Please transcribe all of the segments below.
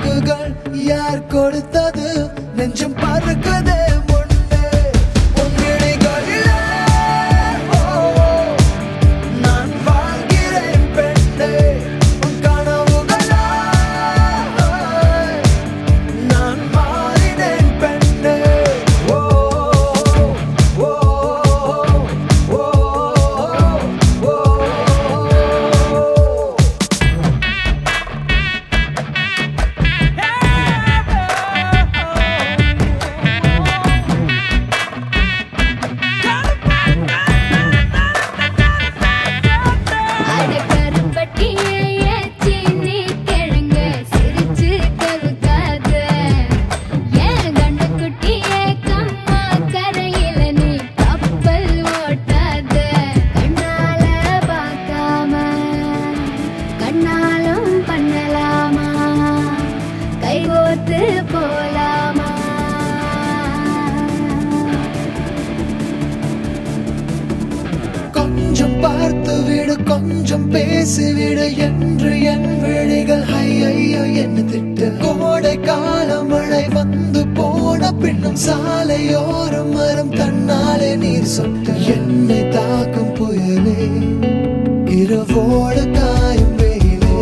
சிறகுகள் யார் கொடுத்தது நெஞ்சம் பறக்குதே முன்னே உன் விழிகளிலே, ஓ, நான் வாழ்கிறேன் பெண்ணே உன் கனவுகளா நான் மாறினேன் பெண்ணே ஓ ஓ ஓ ஓ அட கருப்பட்டியே ஏச்சி நீ கிழங்க சிரிச்சு கவுக்காத ஏன் கண்டுக்குட்டியே கம்மா கரையில நீ கப்பல் ஓட்டாத கண்ணால பார்க்காம கண்ணாலும் பண்ணலாமா கைகோத்து போலாமா கொஞ்சம் பார்த்து விடு கொஞ்சம் பேசிவிடு என்று என் விழிகள் ஐயோ என்ன திட்டு கோடை கால மழை வந்து போன பின்னும் சாலையோரம் மரம் தன்னாலே நீர் சொட்டு என்னை தாக்கும் புயலே இரவோடு காயும் வெயிலே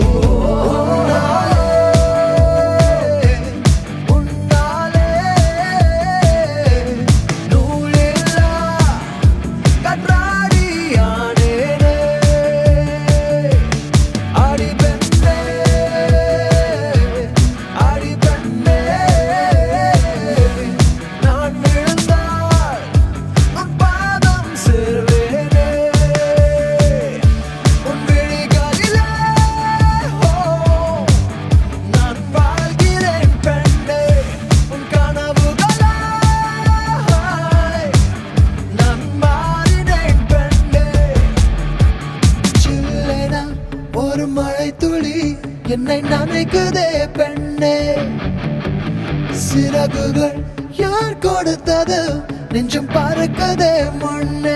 உன்னாலே, உன்னாலே நூலில்லா கன்றாடியானேனே அடி பெண்ணே அடி பெண்ணே நான் விழுந்தால் உன் பாதம் சேர்வேனே உன் விழிகளிலே ஓ நான் வாழ்கிறேன் பெண்ணே உன் கனவுகளாய் நான் மாறினேன் பெண்ணே சில்லென ஒரு மழை துளி என்னை நனைக்குதே பெண்ணே சிறகுகள் யார் கொடுத்தது நெஞ்சம் பறக்கதே முன்னே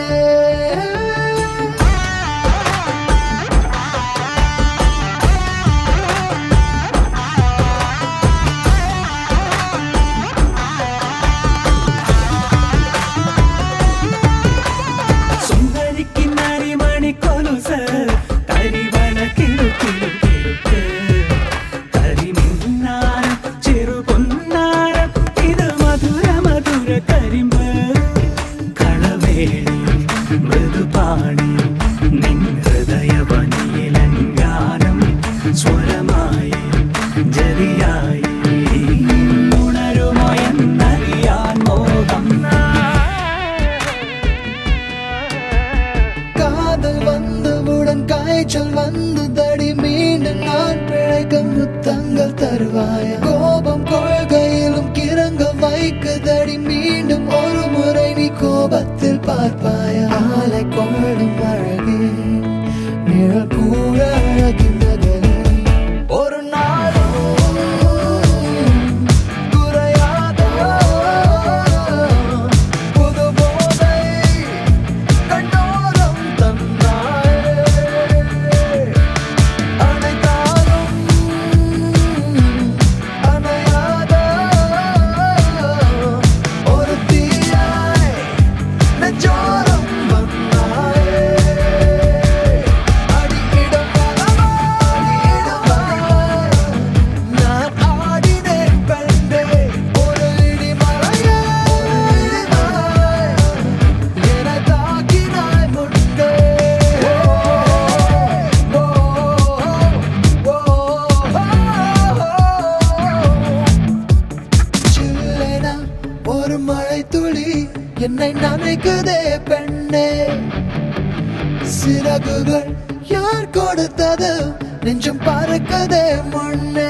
സുന്ദരിക്ക് നരിമണി കൊലുസ് കരിവള കിടു കിടു കിടുക്ക് കരിമിന്നാരം ചെറുപൊന്നാരം ഇത് മധുര മധുര കരിമ്പ് കളവേളി മൃദുപാണി നിൻ ഹൃദയവനിയിലങ്കാരം സ്വരമായി ജരിയായി ഉണരുമോ എന്നറിയാൻ മോഹം காதல் வந்தவுடன் காய்ச்சல் வந்ததடி மீண்டும் நான் பிழைக்க முத்தங்கள் தருவாய கோபம் கொள்கையிலும் கிறங்க வைக்குதடி மீண்டும் ஒரு முறை நீ கோபத்தில் பார்ப்பாய ஆலை கொள்ளும் அழகே நிழல் கூட அழகின் நகரே ஒரு நாளும் குறையாத புது போதை கண்டோரம் தந்தாயே அனைத்தாலும் அணையாத ஒரு தீயாய் நெஞ்சோரம் வந்தாயே அடியிடம் வலமா, அடியிடம் வலமா, நான் ஆடினேன் பெண்ணே ஒரு இடிமலையே, ஒரு இடிமலை. என்னை தாக்கினாய் முன்னே. ஓ, ஓ, சில்லென ஒரு மழை துளி என்னை நனைக்குதே பெண்ணே சிறகுகள் யார் கொடுத்தது நெஞ்சம் பறக்கதே முன்னே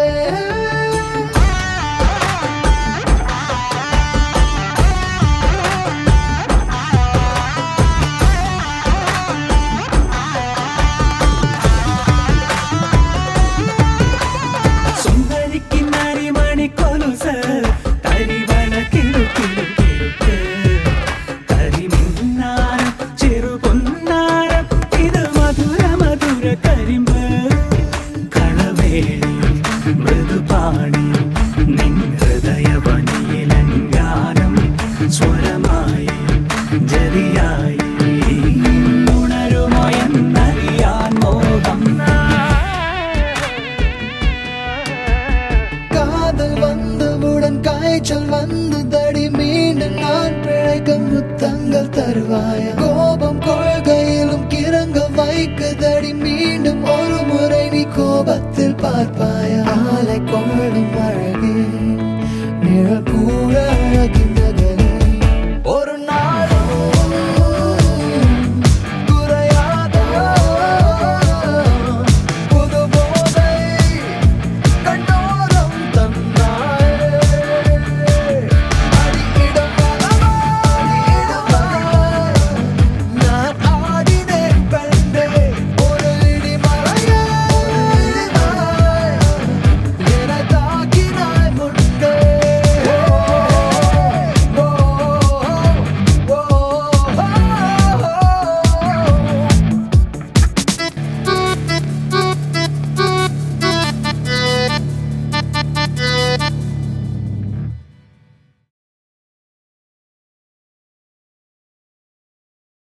സുന്ദരിക്ക് നരിമണി കൊലുസ് കരിവള കിടു കിടു കിടുക്ക് കരിമിന്നാരം ചെറുപൊന്നാരം ഇത് മധുര മധുര കരിമ്പ് കളവേളി മൃദുപാ வைக்குதடி மீண்டும் ஒரு முறை நீ கோபத்தில் பார்ப்பாயா ஆலை கொள்ள